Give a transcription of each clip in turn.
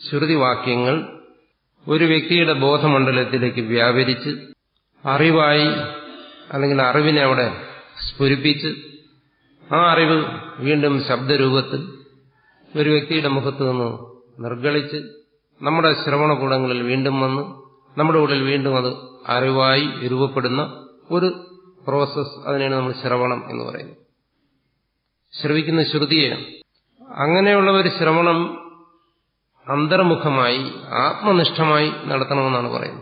ശ്രുതിവാക്യങ്ങൾ ഒരു വ്യക്തിയുടെ ബോധമണ്ഡലത്തിലേക്ക് വ്യാപരിച്ച് അറിവായി അല്ലെങ്കിൽ അറിവിനെ അവിടെ സ്ഫുരിപ്പിച്ച് ആ അറിവ് വീണ്ടും ശബ്ദരൂപത്തിൽ ഒരു വ്യക്തിയുടെ മുഖത്ത് നിന്ന് നിർഗളിച്ച് നമ്മുടെ ശ്രവണകൂടങ്ങളിൽ വീണ്ടും വന്ന് നമ്മുടെ ഉള്ളിൽ വീണ്ടും അത് അറിവായി രൂപപ്പെടുന്ന ഒരു പ്രോസസ് അതിനെയാണ് നമ്മൾ ശ്രവണം എന്ന് പറയുന്നത് ശ്രവിക്കുന്ന ശ്രുതിയാണ് അങ്ങനെയുള്ള ഒരു ശ്രവണം അന്തർമുഖമായി ആത്മനിഷ്ഠമായി നടത്തണമെന്നാണ് പറയുന്നത്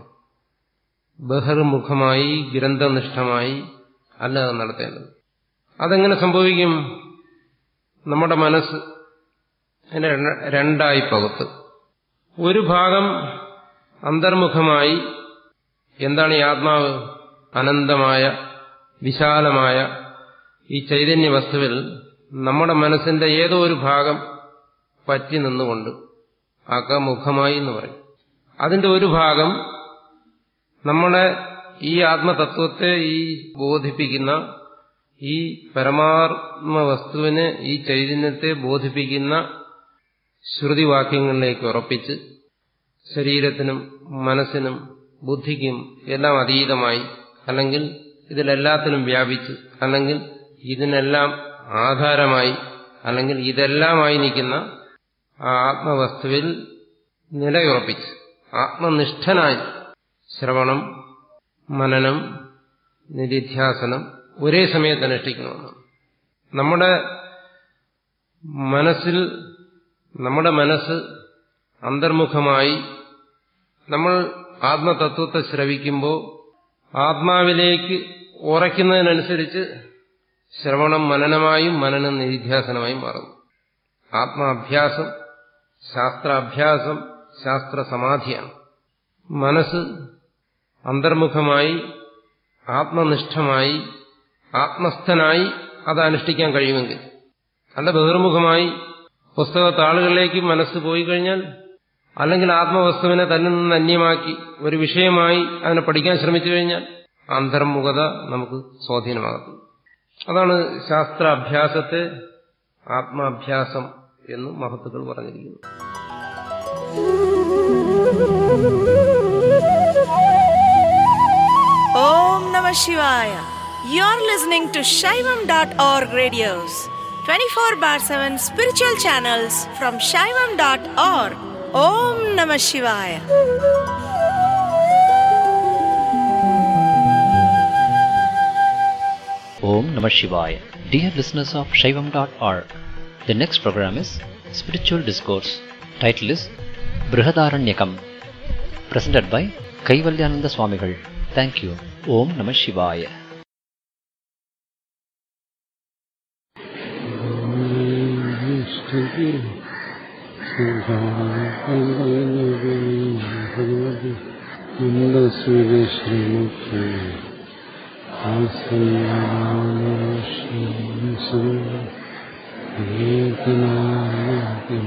ബഹിർമുഖമായി ഗ്രന്ഥനിഷ്ഠമായി അല്ല അത് നടത്തേണ്ടത് അതെങ്ങനെ സംഭവിക്കും നമ്മുടെ മനസ്സ് അതിനെ രണ്ടായി പകുത്ത് ഒരു ഭാഗം അന്തർമുഖമായി എന്താണ് ഈ ആത്മാവ് അനന്തമായ വിശാലമായ ഈ ചൈതന്യ വസ്തുവിൽ നമ്മുടെ മനസ്സിന്റെ ഏതോ ഒരു ഭാഗം പറ്റി നിന്നുകൊണ്ട് അകമുഖമായി എന്ന് പറയും അതിന്റെ ഒരു ഭാഗം നമ്മളെ ഈ ആത്മതത്വത്തെ ഈ ബോധിപ്പിക്കുന്ന ഈ പരമാത്മ വസ്തുവിനെ ഈ ചൈതന്യത്തെ ബോധിപ്പിക്കുന്ന ശ്രുതിവാക്യങ്ങളിലേക്ക് ഉറപ്പിച്ച് ശരീരത്തിനും മനസ്സിനും ബുദ്ധിക്കും എല്ലാം അതീതമായി അല്ലെങ്കിൽ ഇതിലെല്ലാത്തിനും വ്യാപിച്ച് അല്ലെങ്കിൽ ഇതിനെല്ലാം ആധാരമായി അല്ലെങ്കിൽ ഇതെല്ലാമായി നിൽക്കുന്ന ആ ആത്മവസ്തുവിൽ നിലയുറപ്പിച്ച് ആത്മനിഷ്ഠനായി ശ്രവണം മനനം നിരിധ്യാസനം ഒരേ സമയത്ത് അനുഷ്ഠിക്കണമെന്നാണ് നമ്മുടെ മനസ്സിൽ നമ്മുടെ മനസ്സ് അന്തർമുഖമായി നമ്മൾ ആത്മതത്വത്തെ ശ്രവിക്കുമ്പോൾ ആത്മാവിലേക്ക് ഉറയ്ക്കുന്നതിനനുസരിച്ച് ശ്രവണം മനനമായും മനനം നിരിധ്യാസനമായും മാറുന്നു ആത്മാഭ്യാസം ശാസ്ത്രാഭ്യാസം ശാസ്ത്രസമാധിയാണ് മനസ്സ് അന്തർമുഖമായി ആത്മനിഷ്ഠമായി ആത്മസ്ഥനായി അത് അനുഷ്ഠിക്കാൻ കഴിയുമെങ്കിൽ അല്ല ബഹിർമുഖമായി പുസ്തകത്താളുകളിലേക്ക് മനസ്സ് പോയി കഴിഞ്ഞാൽ അല്ലെങ്കിൽ ആത്മവസ്തുവിനെ തന്നിൽ നിന്ന് അന്യമാക്കി ഒരു വിഷയമായി അതിനെ പഠിക്കാൻ ശ്രമിച്ചു കഴിഞ്ഞാൽ അന്തർമുഖത നമുക്ക് സ്വാധീനമാകുന്നു അതാണ് ശാസ്ത്രാഭ്യാസത്തെ ആത്മാഭ്യാസം എന്ന് മഹത്തുക്കൾ പറഞ്ഞിരിക്കുന്നു Om Namah Shivaya. You're listening to Shaivam.org radios, 24 bar 7 spiritual channels from Shaivam.org. Om Namah Shivaya. Om Namah Shivaya. Dear listeners of Shaivam.org, the next program is Spiritual Discourse. Title is Brihadaranyakam. Presented by Kaivalyananda Swamigal. Thank you. Om Namah Shivaya. Bhagavathi നന്ദസുരശ്രീമുഖി ആസന്നാശം